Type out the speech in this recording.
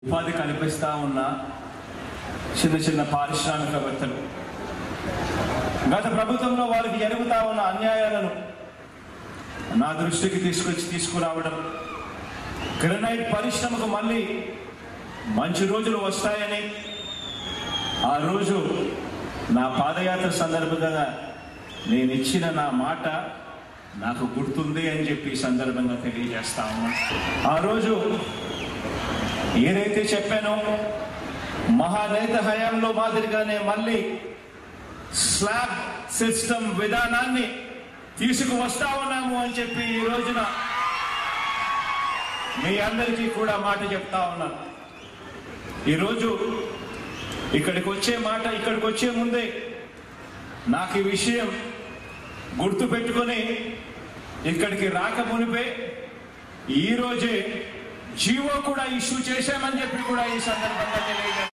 ఉపాధి కల్పిస్తా ఉన్న చిన్న చిన్న పారిశ్రామికవేత్తలు గత ప్రభుత్వంలో వారికి జరుగుతా ఉన్న అన్యాయాలను నా దృష్టికి తీసుకొచ్చి తీసుకురావడం గ్రనైట్ పరిశ్రమకు మళ్ళీ మంచి రోజులు వస్తాయని ఆ రోజు నా పాదయాత్ర సందర్భంగా నేను ఇచ్చిన నా మాట నాకు గుర్తుంది అని చెప్పి ఈ సందర్భంగా తెలియజేస్తా ఉన్నాను ఆ రోజు ఏదైతే చెప్పానో మహానేత హయాంలో మాదిరిగానే మళ్ళీ స్లాబ్ సిస్టమ్ విధానాన్ని తీసుకువస్తా ఉన్నాము అని చెప్పి ఈ రోజున మీ అందరికీ కూడా మాట చెప్తా ఉన్నాను ఈరోజు ఇక్కడికి వచ్చే మాట ఇక్కడికి వచ్చే ముందే నాకు ఈ విషయం గుర్తు పెట్టుకొని ఇక్కడికి రాక మునిపే ఈ రోజే జీవో కూడా ఇష్యూ చేశామని చెప్పి కూడా ఈ సందర్భంగా తెలియజేస్తాను